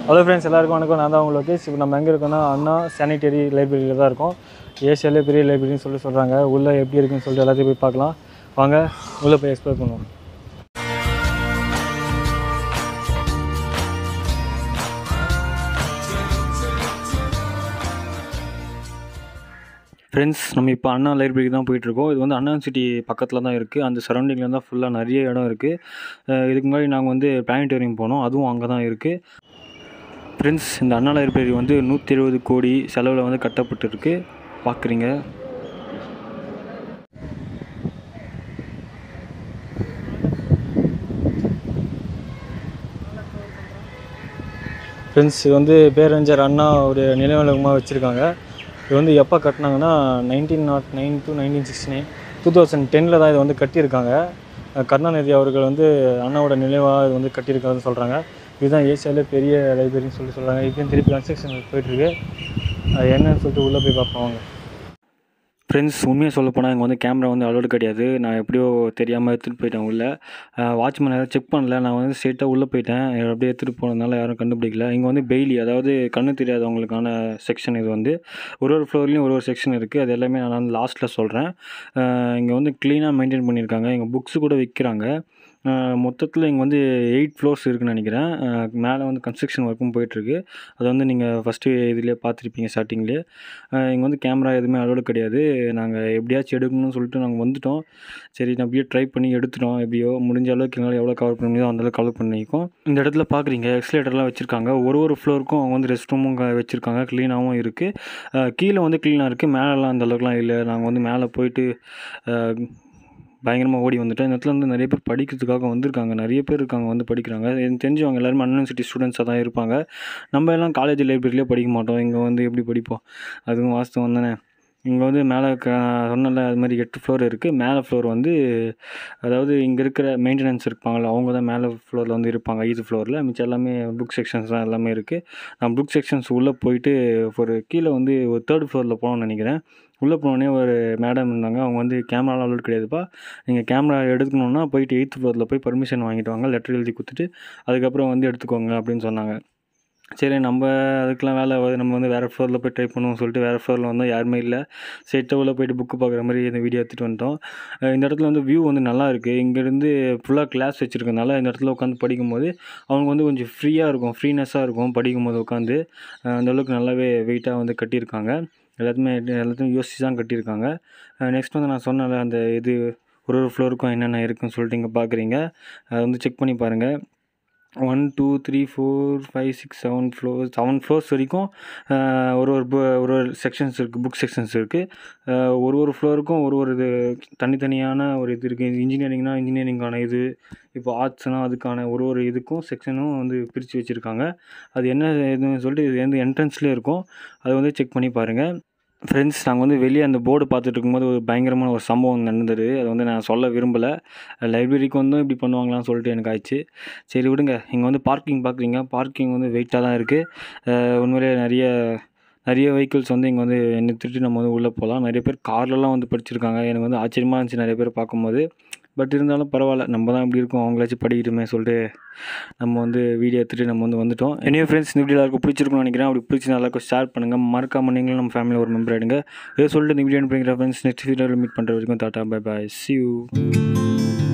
hello friends எல்லாருக்கும் வணக்கம் நான் தான் உங்கள் லோகேஷ் இப்போ நம்ம எங்கே இருக்கோம்னா அண்ணா சானிட்டரி லைப்ரரியில் தான் இருக்கோம் ஏசியாலே பெரிய லைப்ரரின்னு சொல்லி சொல்கிறாங்க உள்ளே எப்படி இருக்குன்னு சொல்லிட்டு எல்லாத்தையும் போய் பார்க்கலாம் வாங்க உள்ளே போய் எக்ஸ்ப்ளோர் பண்ணுவோம் ஃப்ரெண்ட்ஸ் நம்ம இப்போ அண்ணா லைப்ரரிக்கு தான் போயிட்டுருக்கோம் இது வந்து அண்ணா சிட்டி பக்கத்தில் தான் இருக்குது அந்த சரௌண்டிங்கில் தான் ஃபுல்லாக நிறைய இடம் இருக்குது இதுக்கு முன்னாடி நாங்கள் வந்து பிளானட்டோரியம் போனோம் அதுவும் அங்கே தான் இருக்குது ஃப்ரெண்ட்ஸ் இந்த அண்ணா லைப்ரரி வந்து நூற்றி எழுபது கோடி செலவில் வந்து கட்டப்பட்டிருக்கு பார்க்குறீங்க ஃப்ரெண்ட்ஸ் இது வந்து பேரறிஞர் அண்ணா ஒரு நினைவகமாக வச்சுருக்காங்க இது வந்து எப்போ கட்டினாங்கன்னா nineteen naught nine to nineteen sixty nine two thousand டெனில் தான் இது வந்து கட்டியிருக்காங்க அஹ் கருணாநிதி அவர்கள் வந்து அண்ணாவோட நினைவாக இது வந்து கட்டியிருக்காருன்னு சொல்கிறாங்க இதுதான் ஏசியாவிலே பெரிய லைப்ரரின்னு சொல்லி சொல்கிறாங்க இப்பயும் திருப்பி கன்ஸ்ட்ரக்ஷன் போயிட்டுருக்கு அது என்னன்னு சொல்லிட்டு உள்ளே போய் பார்ப்போம் வாங்க ஃப்ரெண்ட்ஸ் உண்மையாக சொல்ல போனால் இங்கே வந்து கேமரா வந்து அலோடு கிடையாது நான் எப்படியோ தெரியாமல் எடுத்துகிட்டு போயிட்டேன் உள்ளே வாட்ச்மேன் யாரும் செக் பண்ணல நான் வந்து ஸ்ட்ரெயிட்டாக உள்ளே போயிட்டேன் அப்படியே எடுத்துகிட்டு போனதுனால யாரும் கண்டுபிடிக்கல இங்கே வந்து பெய்லி அதாவது கண்ணு தெரியாதவங்களுக்கான செக்ஷன் இது வந்து ஒரு ஒரு ஃப்ளோர்லேயும் ஒரு ஒரு செக்ஷன் இருக்குது அது எல்லாமே நான் வந்து லாஸ்ட்டில் சொல்கிறேன் இங்கே வந்து க்ளீனாக மெயின்டைன் பண்ணியிருக்காங்க இங்கே புக்ஸ் கூட விற்கிறாங்க மொத்தத்தில் இங்கே வந்து எயிட் ஃப்ளோர்ஸ் இருக்குன்னு நினைக்கிறேன் மேலே வந்து கன்ஸ்ட்ரக்ஷன் ஒர்க்கும் போயிட்டுருக்கு அது வந்து நீங்கள் ஃபஸ்ட்டு இதுலேயே பார்த்துருப்பீங்க ஸ்டார்டிங்லேயே இங்கே வந்து கேமரா எதுவுமே அலோடு கிடையாது நாங்கள் எப்படியாச்சும் எடுக்கணும்னு சொல்லிட்டு நாங்கள் வந்துட்டோம் சரி நான் அப்படியே ட்ரை பண்ணி எடுத்துட்டோம் எப்படியோ முடிஞ்ச அளவுக்கு எங்களால் எவ்வளோ கவர் பண்ண முடியுதோ அந்தளவுக்கு கவர் பண்ணிக்கோம் இந்த இடத்துல பார்க்குறீங்க எக்ஸ்லேட்டர்லாம் வச்சுருக்காங்க ஒரு ஒரு ஃப்ளோருக்கும் அவங்க வந்து ரெஸ்ட் ரூமும் வச்சுருக்காங்க க்ளீனாகவும் இருக்குது கீழே வந்து க்ளீனாக இருக்குது மேலெலாம் அந்த அளவுக்குலாம் இல்லை நாங்கள் வந்து மேலே போயிட்டு பயங்கரமாக ஓடி வந்துட்டோம் இந்த இடத்துல வந்து நிறைய பேர் படிக்கிறதுக்காக வந்திருக்காங்க நிறைய பேர் இருக்காங்க வந்து படிக்கிறாங்க எனக்கு தெரிஞ்சவங்க எல்லாருமே யூனிவர்சிட்டி ஸ்டூடெண்ட்ஸாக தான் இருப்பாங்க நம்ம எல்லாம் காலேஜ் லைப்ரரியிலே படிக்க மாட்டோம் இங்கே வந்து எப்படி படிப்போம் அதுவும் வாஸ்தவம் தானே இங்கே வந்து மேலே க சொன்னல அது மாதிரி எட்டு ஃப்ளோர் இருக்குது மேலே ஃப்ளோர் வந்து அதாவது இங்கே இருக்கிற மெயின்டெனன்ஸ் இருப்பாங்கள்ல அவங்க தான் மேலே ஃப்ளோரில் வந்து இருப்பாங்க ஐது ஃப்ளோரில் மிச்சம் எல்லாமே புக் செக்ஷன்ஸ் தான் எல்லாமே இருக்குது நான் புக் செக்ஷன்ஸ் உள்ளே போயிட்டு ஒரு கீழே வந்து ஒரு தேர்ட் ஃப்ளோரில் போகணும்னு நினைக்கிறேன் உள்ளே போனோடனே ஒரு மேடம் இருந்தாங்க அவங்க வந்து கேமராலாம் அலோட் கிடையாதுப்பா நீங்கள் கேமரா எடுக்கணுன்னா போயிட்டு எயித்து ஃப்ளோரில் போய் பர்மிஷன் வாங்கிட்டு வாங்க லெட்டர் எழுதி கொடுத்துட்டு அதுக்கப்புறம் வந்து எடுத்துக்கோங்க அப்படின்னு சொன்னாங்க சரி நம்ம அதுக்கெலாம் வேலை ஆகாது நம்ம வந்து வேறு ஃப்ளோரில் போய் ட்ரை பண்ணுவோம் சொல்லிட்டு வேறு ஃப்ளோரில் வந்து யாருமே இல்லை ஸ்ட்ரெயிட்டாக உள்ள போயிட்டு புக்கு பார்க்குற மாதிரி இந்த வீடியோ எடுத்துகிட்டு வந்துட்டோம் அஹ் இந்த இடத்துல வந்து வியூ வந்து நல்லா இருக்குது இங்கேருந்து ஃபுல்லாக கிளாஸ் வச்சுருக்கனால இந்த இடத்துல உட்காந்து படிக்கும்போது அவங்க வந்து கொஞ்சம் ஃப்ரீயாக இருக்கும் ஃப்ரீனஸ்ஸாக இருக்கும் படிக்கும்போது உட்காந்து அந்தளவுக்கு நல்லாவே வெயிட்டாக வந்து கட்டியிருக்காங்க எல்லாத்தையுமே எல்லாத்தையும் யோசிச்சு தான் கட்டியிருக்காங்க நெக்ஸ்ட் வந்து நான் சொன்னல அந்த இது ஒரு ஒரு ஃப்ளோருக்கும் என்னென்ன இருக்குன்னு சொல்லிட்டு இங்கே பார்க்குறீங்க அதை வந்து செக் பண்ணி பாருங்கள் one two three four five six seven floors seven floors வரைக்கும் ஆஹ் ஒரு ஒரு bu- ஒரு ஒரு செக்ஷன்ஸ் இருக்குது புக் செக்ஷன்ஸ் இருக்குது ஒரு ஒரு ஃப்ளோருக்கும் ஒரு ஒரு இது தனித்தனியான ஒரு இது இருக்குது இன்ஜினியரிங்னா இன்ஜினியரிங்கான இது இப்போ ஆர்ட்ஸ்னால் அதுக்கான ஒரு ஒரு இதுக்கும் செக்ஷனும் வந்து பிரித்து வச்சுருக்காங்க அது என்ன இதுன்னு சொல்லிட்டு இது வந்து என்ட்ரன்ஸ்லேயே இருக்கும் அதை வந்து செக் பண்ணி பாருங்கள் ஃப்ரெண்ட்ஸ் நாங்கள் வந்து வெளியே அந்த போர்டு பார்த்துட்டு இருக்கும்போது ஒரு பயங்கரமான ஒரு சம்பவம் நடந்தது அதை வந்து நான் சொல்ல விரும்பலை லைப்ரரிக்கு வந்தும் இப்படி பண்ணுவாங்களான்னு சொல்லிட்டு எனக்கு ஆயிடுச்சு சரி விடுங்க இங்கே வந்து பார்க்கிங் பார்க்குறீங்க பார்க்கிங் வந்து வெயிட்டாக தான் இருக்குது உண்மையிலேயே நிறைய நிறைய வெஹிக்கிள்ஸ் வந்து இங்கே வந்து நிறுத்திட்டு நம்ம வந்து உள்ளே போகலாம் நிறைய பேர் கார்லலாம் வந்து படிச்சிருக்காங்க எனக்கு வந்து ஆச்சரியமாக இருந்துச்சு நிறைய பேர் பார்க்கும்போது பட் இருந்தாலும் பரவாயில்ல நம்ம தான் இப்படி இருக்கோம் அவங்களாச்சும் படிக்கட்டுமே சொல்லிட்டு நம்ம வந்து வீடியோ எடுத்துகிட்டு நம்ம வந்து வந்துட்டோம் என்னைய ஃப்ரெண்ட்ஸ் இந்த வீடியோ எல்லாருக்கும் பிடிச்சிருக்கும்னு நினைக்கிறேன் அப்படி பிடிச்சி எல்லாருக்கும் ஷேர் பண்ணுங்கள் மறக்காம நீங்களும் நம்ம ஃபேமிலியில் ஒரு மெம்பர் ஆகிடுங்க இதை சொல்லிட்டு இந்த வீடியோ அனுப்பிங்கிற ஃப்ரெண்ட்ஸ் நெக்ஸ்ட் வீடியோவில் மீட் பண்ணுற வரைக்கும் டாட்டா பை பாய் சி யூ